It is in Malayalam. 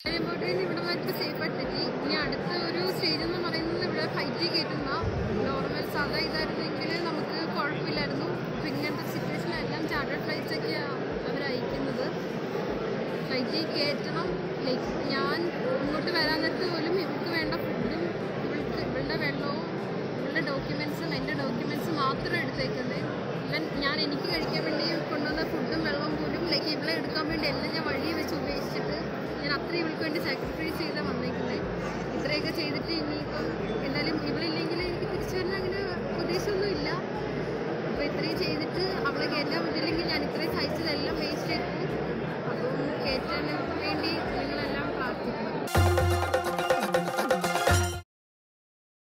എയർപോർട്ടിൽ നിന്ന് ഇവിടെ വരെ സേഫ് ആയിട്ടെത്തി ഇനി അടുത്ത ഒരു സ്റ്റേജ് എന്ന് പറയുന്നത് ഇവിടെ ഫ്ലൈറ്റിൽ കയറ്റുന്ന നോർമൽ സാധാ ഇതായിരുന്നെങ്കിൽ നമുക്ക് കുഴപ്പമില്ലായിരുന്നു അപ്പം ഇങ്ങനത്തെ സിറ്റുവേഷനിലെല്ലാം ചാർട്ടേഡ് ഫ്ലൈറ്റ്സ് ഒക്കെയാണ് അവർ അയക്കുന്നത് ഫ്ലൈറ്റിൽ കയറ്റണം ലൈക്ക് ഞാൻ ഇങ്ങോട്ട് വരാൻ നേരത്ത് പോലും ഇവൾക്ക് വേണ്ട ഫുഡും ഇവൾക്ക് ഇവളുടെ വെള്ളവും ഇവളുടെ ഡോക്യുമെൻസും എൻ്റെ ഡോക്യുമെൻസും മാത്രം എടുത്തേക്കുന്നത് ഇവൻ ഞാൻ എനിക്ക് കഴിക്കാൻ വേണ്ടി കൊണ്ടുവന്ന ഫുഡും വെള്ളവും പോലും ലൈക്ക് ഇവളെ എടുക്കാൻ വേണ്ടി എല്ലാം ഞാൻ വഴി വെച്ച് ഉപേക്ഷിച്ചിട്ട് ഞാൻ അത്ര ഇവൾക്ക് വേണ്ടി സാക്രിഫൈസ് ചെയ്താൽ വന്നേക്കുന്നത് ഇത്രയൊക്കെ ചെയ്തിട്ട് ഇനിയിപ്പം എന്തായാലും ഇവളില്ലെങ്കിൽ എനിക്ക് തിരിച്ചു വരുന്ന അങ്ങനെ പ്രതീക്ഷയൊന്നും ഇല്ല അപ്പോൾ ഇത്രയും ചെയ്തിട്ട് അവളെ കയറ്റാൻ പറ്റില്ലെങ്കിൽ ഞാൻ ഇത്രയും സഹിച്ചതെല്ലാം വേസ്റ്റ് ആയിപ്പോവും അപ്പം കയറ്റാൻ വേണ്ടി